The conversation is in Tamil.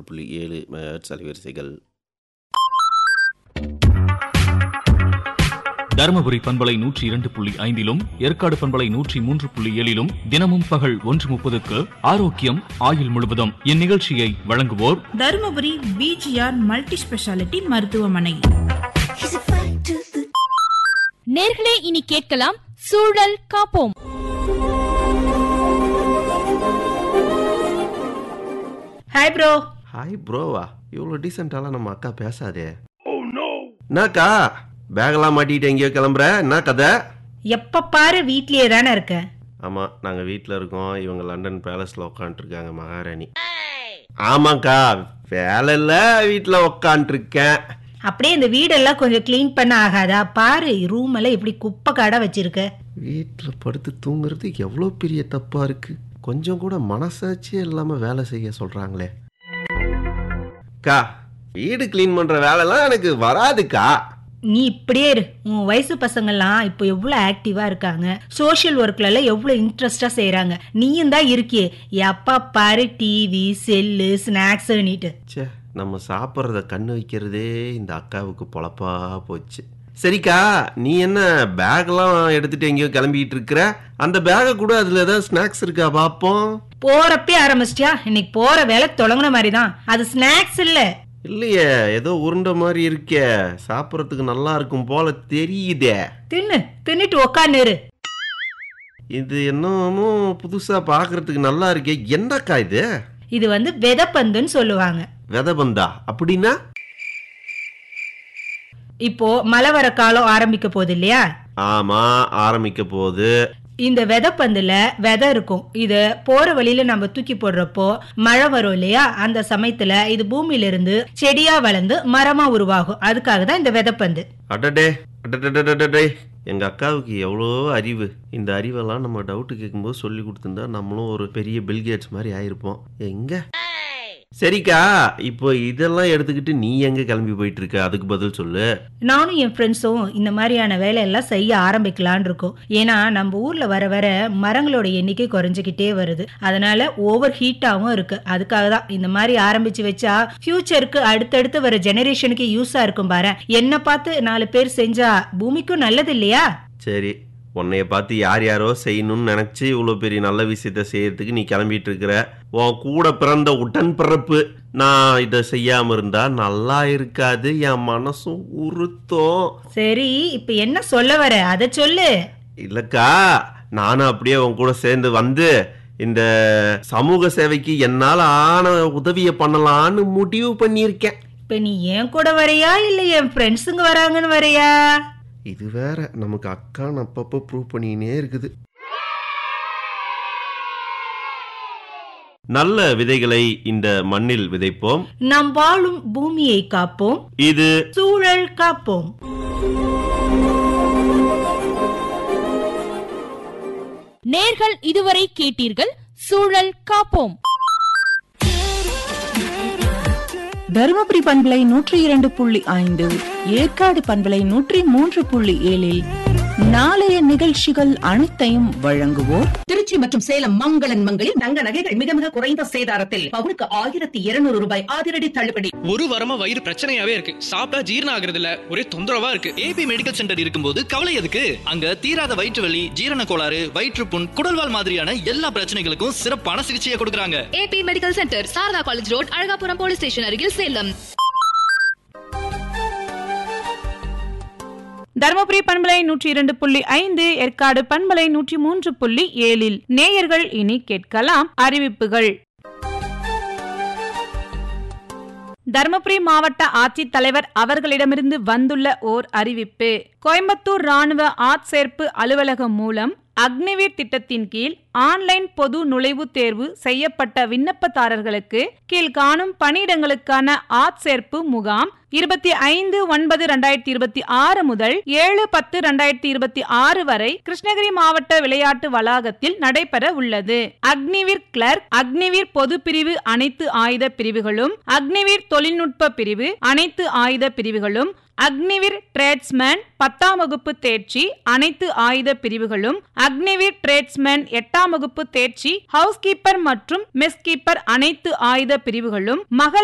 புள்ளி ஏழு மெகாஹெர்ட்ஸ் அலைவரிசைகள் தருமபுரி பண்பலை நூற்றி இரண்டு புள்ளி ஐந்திலும் ஏற்காடு பண்பலை நூற்றி மூன்று புள்ளி ஏழிலும் தினமும் பகல் ஒன்று முப்பதுக்கு ஆரோக்கியம் ஆயுள் முழுவதும் இந்நிகழ்ச்சியை வழங்குவோர் தருமபுரி பிஜிஆர் மல்டி ஸ்பெஷாலிட்டி மருத்துவமனை நேர்களே இனி கேட்கலாம் சூழல் காப்போம் ஹாய் ப்ரோ ஹாய் ப்ரோவா இவ்வளோ டீசெண்டாலாம் நம்ம அக்கா பேசாதே என்னக்கா பேகெல்லாம் மாட்டிட்டு எங்கேயோ கிளம்புற என்ன கதை எப்ப பாரு வீட்லயே தானே இருக்க ஆமாம் நாங்கள் வீட்டில் இருக்கோம் இவங்க லண்டன் பேலஸில் உட்காந்துருக்காங்க மகாராணி ஆமாக்கா வேலை இல்லை வீட்டில் உக்காண்ட்ருக்கேன் அப்படியே இந்த வீடெல்லாம் கொஞ்சம் க்ளீன் பண்ண ஆகாதா பாரு ரூம் எல்லாம் எப்படி குப்பை காடா வச்சிருக்க வீட்டில் படுத்து தூங்குறது எவ்வளோ பெரிய தப்பாக இருக்குது கொஞ்சம் கூட மனசாட்சியே இல்லாமல் வேலை செய்ய சொல்கிறாங்களே அக்கா வீடு க்ளீன் பண்ணுற வேலைலாம் எனக்கு வராதுக்கா நீ இப்படியே இரு உன் வயசு பசங்கள்லாம் இப்போ எவ்வளோ ஆக்டிவா இருக்காங்க சோஷியல் ஒர்க்ல எல்லாம் எவ்வளோ இன்ட்ரெஸ்டா செய்றாங்க நீயும் தான் இருக்கியே எப்பா பாரு டிவி செல்லு ஸ்நாக்ஸ்ன்னுட்டு ச்சே நம்ம சாப்பிட்றத கண்ணு வைக்கிறதே இந்த அக்காவுக்கு பொழப்பா போச்சு சரிக்கா நீ என்ன பேக்லாம் எடுத்துட்டு எங்கேயோ கிளம்பிட்டு இருக்கிற அந்த பேக்கை கூட அதில் ஏதாவது ஸ்நாக்ஸ் இருக்கா பார்ப்போம் போறப்பே ஆரம்பிச்சிட்டியா இன்னைக்கு போற வேலை தொடங்குன மாதிரி தான் அது ஸ்நாக்ஸ் இல்ல இல்லையே ஏதோ உருண்டை மாதிரி இருக்கே சாப்பிட்றதுக்கு நல்லா இருக்கும் போல தெரியுதே தின்னு தின்னுட்டு உக்காந்து இரு இது என்னமோ புதுசா பார்க்கறதுக்கு நல்லா இருக்கே என்னக்கா இது இது வந்து விதப்பந்துன்னு சொல்லுவாங்க விதபந்தா அப்படின்னா இப்போ மழை வர காலம் ஆரம்பிக்க போகுது இல்லையா ஆமா ஆரம்பிக்க போகுது இந்த விதைப்பந்துல விதை இருக்கும் இத போற வழியில நம்ம தூக்கி போடுறப்போ மழை வரும் இல்லையா அந்த சமயத்துல இது பூமியில இருந்து செடியா வளர்ந்து மரமா உருவாகும் அதுக்காக தான் இந்த விதைப்பந்து அடடே அடடடடடே எங்க அக்காவுக்கு எவ்வளோ அறிவு இந்த அறிவெல்லாம் நம்ம டவுட்டு கேட்கும்போது சொல்லி கொடுத்துருந்தா நம்மளும் ஒரு பெரிய பில்கேட்ஸ் மாதிரி ஆயிருப்போம் எங்க சரிக்கா இப்போ இதெல்லாம் எடுத்துக்கிட்டு நீ எங்க கிளம்பி போயிட்டு இருக்க அதுக்கு பதில் சொல்லு நானும் என் ஃப்ரெண்ட்ஸும் இந்த மாதிரியான வேலையெல்லாம் செய்ய ஆரம்பிக்கலான் இருக்கோம் ஏன்னா நம்ம ஊர்ல வர வர மரங்களோட எண்ணிக்கை குறைஞ்சிக்கிட்டே வருது அதனால ஓவர் ஹீட்டாகவும் இருக்கு அதுக்காக தான் இந்த மாதிரி ஆரம்பிச்சு வச்சா ஃபியூச்சருக்கு அடுத்தடுத்து வர ஜெனரேஷனுக்கு யூஸா இருக்கும் பாரு என்ன பார்த்து நாலு பேர் செஞ்சா பூமிக்கும் நல்லது இல்லையா சரி உன்னைய பார்த்து யார் யாரோ செய்யணும்னு நினைச்சு இவ்வளோ பெரிய நல்ல விஷயத்த செய்யறதுக்கு நீ கிளம்பிட்டு இருக்கிற உன் கூட பிறந்த உடன் பிறப்பு நான் இதை செய்யாம இருந்தா நல்லா இருக்காது என் மனசும் உறுத்தும் சரி இப்ப என்ன சொல்ல வர அத சொல்லு இல்லக்கா நானும் அப்படியே உன் கூட சேர்ந்து வந்து இந்த சமூக சேவைக்கு என்னால ஆன உதவியை பண்ணலான்னு முடிவு பண்ணியிருக்கேன் இப்ப நீ என் கூட வரையா இல்ல என் ஃப்ரெண்ட்ஸுங்க வராங்கன்னு வரையா இது வேற நமக்கு அக்கான்னு அப்பப்போ ப்ரூவ் பண்ணினே இருக்குது நல்ல விதைகளை இந்த மண்ணில் விதைப்போம் நாம் வாழும் பூமியை காப்போம் இது சூழல் காப்போம் நேர்கள் இதுவரை கேட்டீர்கள் சூழல் காப்போம் தருமபுரி பண்பலை நூற்றி இரண்டு புள்ளி ஐந்து ஏற்காடு பண்பலை நூற்றி மூன்று புள்ளி ஏழில் நாளைய நிகழ்ச்சிகள் அனைத்தையும் வழங்குவோர் திருச்சி மற்றும் சேலம் மங்களன் மங்களில் தங்க நகைகள் மிக மிக குறைந்த சேதாரத்தில் பவுனுக்கு ஆயிரத்தி இருநூறு ரூபாய் அதிரடி தள்ளுபடி ஒரு வாரமா வயிறு பிரச்சனையாவே இருக்கு சாப்பிட்டா ஜீரணம் ஆகுறது இல்ல ஒரே தொந்தரவா இருக்கு ஏபி மெடிக்கல் சென்டர் இருக்கும்போது கவலை எதுக்கு அங்க தீராத வயிற்று வலி ஜீரண கோளாறு வயிற்றுப்புண் குடல்வால் மாதிரியான எல்லா பிரச்சனைகளுக்கும் சிறப்பான சிகிச்சையை கொடுக்கறாங்க AB medical centre Sarada college road Alagapuram police station அருகில் சேலம் தருமபுரி பண்பலை நூற்றி இரண்டு புள்ளி ஐந்து ஏற்காடு பண்பலை நூற்றி மூன்று புள்ளி ஏழில் நேயர்கள் இனி கேட்கலாம் அறிவிப்புகள் தருமபுரி மாவட்ட ஆட்சித்தலைவர் அவர்களிடமிருந்து வந்துள்ள ஓர் அறிவிப்பு கோயம்புத்தூர் ராணுவ ஆட்சேர்ப்பு அலுவலகம் மூலம் அக்னிவீர் திட்டத்தின் கீழ் ஆன்லைன் பொது நுழைவுத் தேர்வு செய்யப்பட்ட விண்ணப்பதாரர்களுக்கு கீழ்காணும் பணியிடங்களுக்கான ஆட்சேர்ப்பு முகாம் இருபத்தி ஐந்து ஒன்பது ரெண்டாயிரத்தி இருபத்தி ஆறு முதல் ஏழு பத்து ரெண்டாயிரத்தி இருபத்தி ஆறு வரை கிருஷ்ணகிரி மாவட்ட விளையாட்டு வளாகத்தில் நடைபெற உள்ளது அக்னிவீர் கிளர்க் அக்னிவீர் பொது பிரிவு அனைத்து ஆயுத பிரிவுகளும் அக்னிவீர் தொழில்நுட்ப பிரிவு அனைத்து ஆயுத பிரிவுகளும் அக்னிவீர் டிரேட்ஸ்மேன் பத்தாம் வகுப்பு தேர்ச்சி அனைத்து ஆயுத பிரிவுகளும் அக்னிவீர் டிரேட்ஸ்மேன் எட்டாம் வகுப்பு தேர்ச்சி ஹவுஸ் கீப்பர் மற்றும் மெஸ் கீப்பர் அனைத்து ஆயுத பிரிவுகளும் மகளிர்